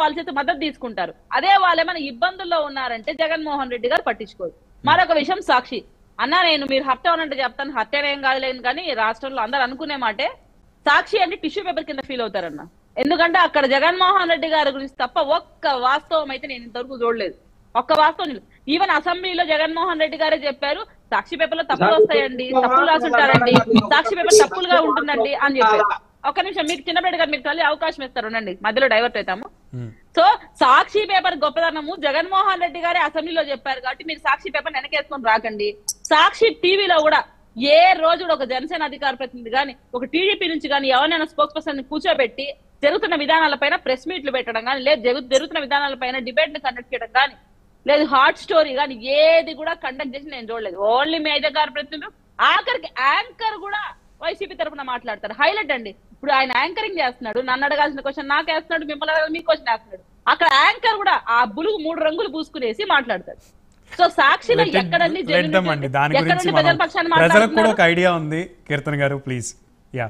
Policy మద్దతు తీసుకుంటారు అదే వాళ్ళు ఏమైనా ఇబ్బందుల్లో ఉన్నారంటే జగన్మోహన్ రెడ్డి గారు పట్టించుకోరు మరొక విషయం సాక్షి అన్నా నేను మీరు హత్య అవునంటే చెప్తాను హత్య ఏం కాదులేను కానీ రాష్ట్రంలో అందరు అనుకునే మాటే సాక్షి అంటే టిష్యూ పేపర్ కింద ఫీల్ అవుతారన్న ఎందుకంటే అక్కడ జగన్మోహన్ రెడ్డి గారి గురించి తప్ప ఒక్క వాస్తవం అయితే నేను ఇంతవరకు చూడలేదు ఒక్క వాస్తవం ఈవెన్ అసెంబ్లీలో జగన్మోహన్ రెడ్డి గారే చెప్పారు సాక్షి పేపర్ లో తప్పులు వస్తాయండి తప్పులు రాసుంటారండి సాక్షి పేపర్ తప్పులుగా ఉంటుందండి అని చెప్పారు ఒక్క నిమిషం మీకు చిన్నప్పటి గారు మీకు తల్లి అవకాశం ఇస్తారు ఉండండి మధ్యలో డైవర్ట్ అవుతాము ఉమ్. సో సాక్షి పేపర్ గొప్పదనము జగన్మోహన్ రెడ్డి గారే అసెంబ్లీలో చెప్పారు కాబట్టి మీరు సాక్షి పేపర్ వెనకేసుకొని రాకండి సాక్షి టీవీలో కూడా ఏ రోజు కూడా ఒక జనసేన అధికార ప్రతినిధి కానీ ఒక టీడీపీ నుంచి కానీ ఎవరైనా స్పోక్స్ పర్సన్ కూర్చోబెట్టి జరుగుతున్న విధానాలపైన ప్రెస్ మీట్లు పెట్టడం కానీ లేదు జరుగు- జరుగుతున్న విధానాలపైన డిబేట్ కండక్ట్ చేయడం కానీ లేదు హాట్ స్టోరీ కానీ ఏది కూడా కండక్ట్ చేసి నేను చూడలేదు ఓన్లీ మీ అధికార ప్రతినిధులు ఆఖరికి యాంకర్ కూడా వైసీపీ తరపున మాట్లాడతారు హైలైట్ అండి ఇప్పుడు ఆయన యాంకరింగ్ చేస్తున్నాడు నన్ను అడగాల్సిన క్వశ్చన్ నాకు వేస్తున్నాడు మిమ్మల్ని అడగాలి మీ క్వశ్చన్ వేస్తున్నాడు అక్కడ యాంకర్ కూడా ఆ బులుగు మూడు రంగులు పూసుకునేసి మాట్లాడతాడు సో సాక్షిలో Let it- ఎక్కడండి let genuine them అండి దాని ఎక్కడ గురించి నుండి ప్రజల మనం పక్షాన్ని ప్రజలకు కూడా మాట్లాడుతున్నారు ఒక ఐడియా ఉంది కీర్తన్ గారు ప్లీజ్ యా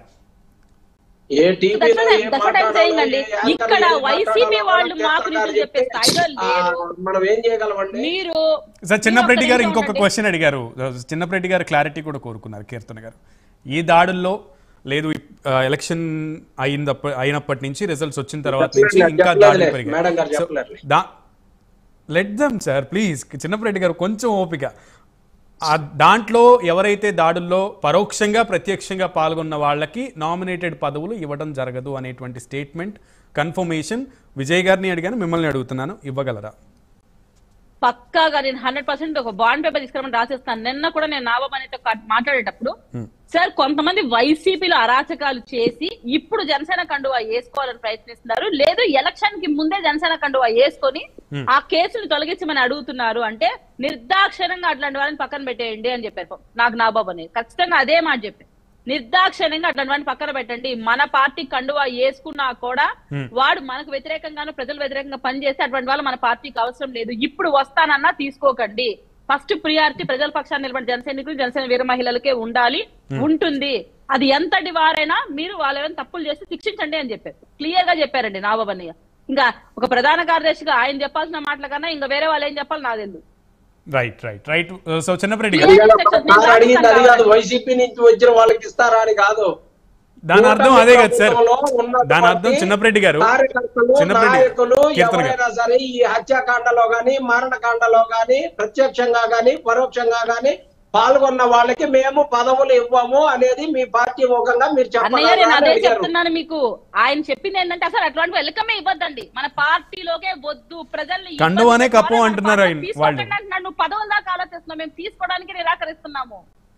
ఏ టీవీలో That's what A I'm- that's what I'm saying అండి. మాట్లాడాలో, ఏ యాంకర్ ఇక్కడ ఏం వైసీపీ మాట్లాడాలో వాళ్ళు మనకి మాకు నిధులు చెప్పే చెప్తే, స్థాయిలో ఆ, లేరు. మనం ఏం చేయగలమండి మీరు సార్ చిన్నప్రెడ్డి మీరు గారు ఒక్క ఇంకొక నిమిషం క్వశ్చన్ అడిగారు చిన్నప్రెడ్డి గారు క్లారిటీ కూడా కోరుకున్నారు కీర్తన గారు ఈ దాడుల్లో లేదు ఎలక్షన్ అయినప్ప అయినప్పటి నుంచి రిజల్ట్స్ వచ్చిన తర్వాత నుంచి చెప్పలేదులే, ఇంకా చెప్పలేదులే. దాడులు మేడం గారు పెరిగాయి So, చెప్పలేరులే. దా let them sir please Chinnapreddy గారు కొంచెం ఓపిక ఆ దాంట్లో ఎవరైతే దాడుల్లో పరోక్షంగా ప్రత్యక్షంగా పాల్గొన్న వాళ్ళకి నామినేటెడ్ పదవులు ఇవ్వడం జరగదు అనేటువంటి స్టేట్మెంట్ కన్ఫర్మేషన్ విజయ్ గారిని అడిగాను మిమ్మల్ని అడుగుతున్నాను ఇవ్వగలరా పక్కాగా నేను హండ్రెడ్ పర్సెంట్ ఒక బాండ్ పేపర్ తీసుకురమని రాసేస్తాను నిన్న కూడా నేను నాబాబు అనేతో కా- మాట్లాడేటప్పుడు సార్ కొంతమంది వైసీపీలో అరాచకాలు చేసి ఇప్పుడు జనసేన కండువా వేసుకోవాలని ప్రయత్నిస్తున్నారు లేదు ఎలక్షన్ కి ముందే జనసేన కండువా వేసుకొని ఆ కేసులు తొలగించమని అడుగుతున్నారు అంటే నిర్దాక్షిణంగా అట్లాంటి వాళ్ళని పక్కన పెట్టేయండి అని చెప్పారు నాకు నాబాబు అనేది ఖచ్చితంగా అదే మాట చెప్పారు నిర్దాక్షిణ్యంగా అట్లాంటి వాడిని పక్కన పెట్టండి మన పార్టీ కండువా వేసుకున్నా కూడా వాడు మనకు వ్యతిరేకంగాను ప్రజల వ్యతిరేకంగా పనిచేస్తే అటువంటి వాళ్ళు మన పార్టీకి అవసరం లేదు ఇప్పుడు వస్తానన్నా తీసుకోకండి ఫస్ట్ ప్రియారిటీ ప్రజల పక్షాన్ని నిలబడి జనసైనికులు జనసేన వీర మహిళలకే ఉండాలి ఉంటుంది అది ఎంతటి వారైనా మీరు వాళ్ళు ఏమైనా తప్పులు చేస్తే శిక్షించండి అని చెప్పారు క్లియర్ గా చెప్పారండి నాబాబన్నయ్య ఇంకా ఒక ప్రధాన కార్యదర్శిగా ఆయన చెప్పాల్సిన మాటల కన్నా ఇంకా వేరే వాళ్ళు ఏం చెప్పాలి నాకు తెలియదు right right right so Chinnapreddy గారు సార్ అడిగింది అది కాదు వైసీపీ నుంచి వచ్చిన వాళ్ళకి ఇస్తారా అని కాదు దాని అర్థం అదే కదా సార్ ప్రభుత్వంలో ఉన్నటువంటి దాని అర్థం చిన్నప్రెడ్డి గారు కార్యకర్తలు చిన్నప్రెడ్డి నాయకులు కీర్తన గారు ఎవరైనా సరే ఈ హత్యాకాండలో గాని మరణకాండలో గాని ప్రత్యక్షంగా గాని పరోక్షంగా గాని పాల్గొన్న వాళ్ళకి మేము పదవులు ఇవ్వము అనేది మీ పార్టీ ముఖంగా మీరు అన్నయ్య నేను చెప్పాలని అదే అడిగారు చెప్తున్నాను మీకు ఆయన చెప్పింది ఏంటంటే అసలు అటువంటి వెల్కమే ఇవ్వద్దండి మన పార్టీలోకే వద్దు ప్రజల్ని ఇబ్బంది కండువానే కప్పు పెట్టాలి, మన అంటున్నారు ఆయన- పార్టీ తీసుకోకండి వాళ్ళు. అంటున్నాడు. నువ్వు పదవుల దాకా ఆలోచిస్తున్నావు మేము తీసుకోవడానికి నిరాకరిస్తున్నాము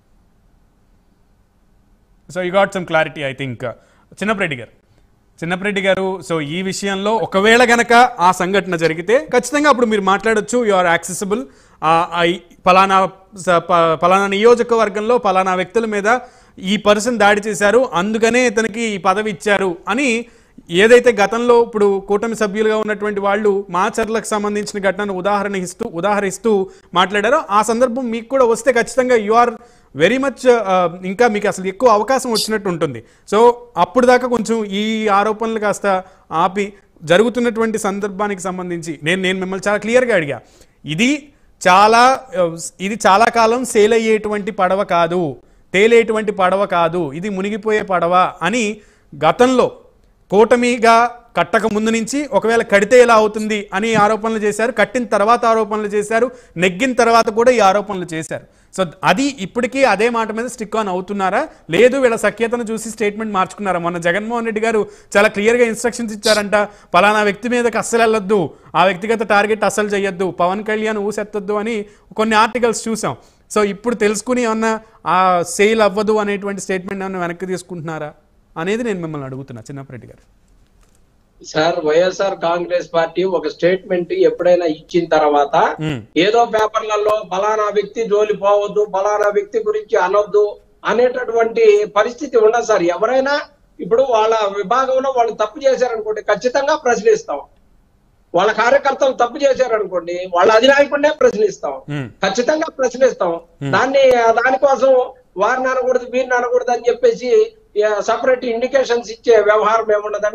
so you got some clarity I think Chinnapreddy గారు చిన్నప్రెడ్డి గారు సో ఈ విషయంలో ఒకవేళ గనక ఆ సంఘటన జరిగితే ఖచ్చితంగా అప్పుడు మీరు మాట్లాడొచ్చు యు ఆర్ యాక్సెసిబుల్ పలానా స- ప- పలానా నియోజకవర్గంలో పలానా వ్యక్తుల మీద ఈ పర్సన్ దాడి చేశారు అందుకనే ఇతనికి ఈ పదవి ఇచ్చారు అని ఏదైతే గతంలో ఇప్పుడు కూటమి సభ్యులుగా ఉన్నటువంటి వాళ్ళు మాచర్లకు సంబంధించిన ఘటనను ఉదాహరణ ఇస్తూ ఉదాహరిస్తూ మాట్లాడారో ఆ సందర్భం మీకు కూడా వస్తే ఖచ్చితంగా యు ఆర్ వెరీ మచ్ ఇంకా మీకు అసలు ఎక్కువ అవకాశం వచ్చినట్టు ఉంటుంది సో అప్పుడు దాకా కొంచెం ఈ ఆరోపణలు కాస్త ఆపి జరుగుతున్నటువంటి సందర్భానికి సంబంధించి నేను నేను మిమ్మల్ని చాలా క్లియర్గా అడిగా ఇది చాలా ఆ, ఇది చాలా కాలం సేల్ అయ్యేటువంటి పడవ కాదు తేలేటువంటి పడవ కాదు ఇది మునిగిపోయే పడవ అని గతంలో కూటమిగా కట్టక ముందు నుంచి ఒకవేళ కడితే ఎలా అవుతుంది అని ఆరోపణలు చేశారు కట్టిన తర్వాత ఆరోపణలు చేశారు నెగ్గిన తర్వాత కూడా ఈ ఆరోపణలు చేశారు సో అది ఇప్పటికీ అదే మాట మీద స్టిక్ ఆన్ అవుతున్నారా లేదు వీళ్ళ సఖ్యతను చూసి స్టేట్మెంట్ మార్చుకున్నారా మొన్న జగన్మోహన్ రెడ్డి గారు చాలా క్లియర్గా ఇన్స్ట్రక్షన్స్ ఇచ్చారంట పలానా వ్యక్తి మీదకి అస్సలు వెళ్ళొద్దు ఆ వ్యక్తిగత టార్గెట్ అస్సలు చేయొద్దు పవన్ కళ్యాణ్ ఊసెత్తొద్దు అని కొన్ని ఆర్టికల్స్ చూసాం సో ఇప్పుడు తెలుసుకుని ఏమన్నా ఆ సేల్ అవ్వదు అనేటువంటి స్టేట్మెంట్ ఏమన్నా వెనక్కి తీసుకుంటున్నారా అనేది నేను మిమ్మల్ని అడుగుతున్నా చిన్నప్పరెడ్డి గారు సార్ వైఎస్ఆర్ కాంగ్రెస్ పార్టీ ఒక స్టేట్మెంట్ ఎప్పుడైనా ఇచ్చిన తర్వాత మ్మ్. ఏదో పేపర్లలో ఫలానా వ్యక్తి జోలి పోవద్దు ఫలానా వ్యక్తి గురించి అనొద్దు అనేటటువంటి పరిస్థితి ఉండదు సార్ ఎవరైనా ఇప్పుడు వాళ్ళ విభాగంలో వాళ్ళు తప్పు చేశారనుకోండి ఖచ్చితంగా ప్రశ్నిస్తాం వాళ్ళ కార్యకర్తలు తప్పు చేశారనుకోండి వాళ్ళ అధినాయకుడినే ప్రశ్నిస్తాం మ్మ్. ఖచ్చితంగా ప్రశ్నిస్తాం దాన్ని దానికోసం వారిని అనకూడదు వీరిని అనకూడదు అని చెప్పేసి సపరేట్ ఇండికేషన్స్ ఇచ్చే వ్యవహారం ఏముండదండి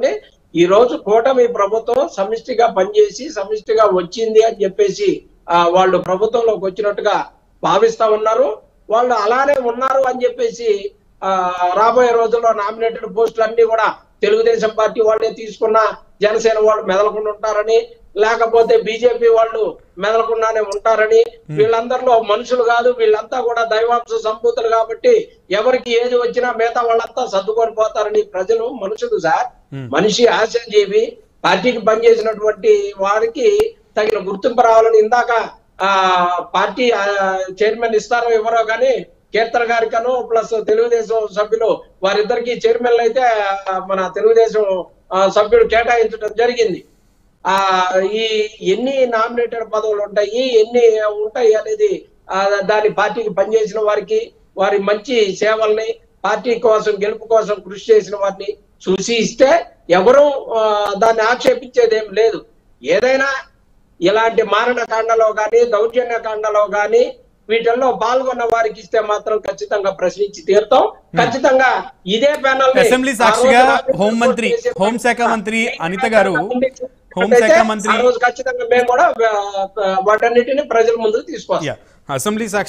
ఈ రోజు కూటమి ప్రభుత్వం సమిష్టిగా పనిచేసి సమిష్టిగా వచ్చింది అని చెప్పేసి ఆ, వాళ్ళు ప్రభుత్వంలోకి వచ్చినట్టుగా భావిస్తా ఉన్నారు వాళ్ళు అలానే ఉన్నారు అని చెప్పేసి ఆ, రాబోయే రోజుల్లో నామినేటెడ్ పోస్టులు అన్ని కూడా తెలుగుదేశం పార్టీ వాళ్ళే తీసుకున్న జనసేన వాళ్ళు మెదలకుండా ఉంటారని లేకపోతే బీజేపీ వాళ్ళు మెదలకుండానే ఉంటారని వీళ్ళందరిలో మనుషులు కాదు వీళ్ళంతా కూడా దైవాంశ సంభూతులు కాబట్టి ఎవరికి ఏది వచ్చినా మిగతా వాళ్ళంతా సర్దుకొని పోతారని ప్రజలు మనుషులు సార్ మనిషి ఆశాజీవి పార్టీకి పనిచేసినటువంటి వారికి తగిన గుర్తింపు రావాలని ఇందాక ఆ పార్టీ ఆ, చైర్మన్ ఇస్తారో ఇవ్వరో కానీ కీర్తన గారికను ప్లస్ తెలుగుదేశం సభ్యులు వారిద్దరికి చైర్మన్లు అయితే ఆ, మన తెలుగుదేశం ఆ, సభ్యుడు కేటాయించడం జరిగింది ఆ ఈ ఎన్ని నామినేటెడ్ పదవులు ఉంటాయి ఎన్ని ఉంటాయి అనేది ఆ, దాని పార్టీకి పనిచేసిన వారికి వారి మంచి సేవల్ని పార్టీ కోసం గెలుపు కోసం కృషి చేసిన వారిని చూసి ఇస్తే ఎవరు ఆ, దాన్ని ఆక్షేపించేది ఏం లేదు ఏదైనా ఇలాంటి మారణ కాండలో కానీ దౌర్జన్య కాండలో కానీ వీటిల్లో పాల్గొన్న వారికి ఇస్తే మాత్రం ఖచ్చితంగా ప్రశ్నించి తీరుతాం ఖచ్చితంగా ఇదే ప్యానల్ అసెంబ్లీ సాక్షిగా హోంమంత్రి హోంశాఖ మంత్రి అనిత గారు హోంశాఖ మంత్రి ఆ రోజు ఖచ్చితంగా మేము కూడా ఆ, వాటన్నిటిని ప్రజల ముందుకు తీసుకొస్తాం యా అసెంబ్లీ సాక్షి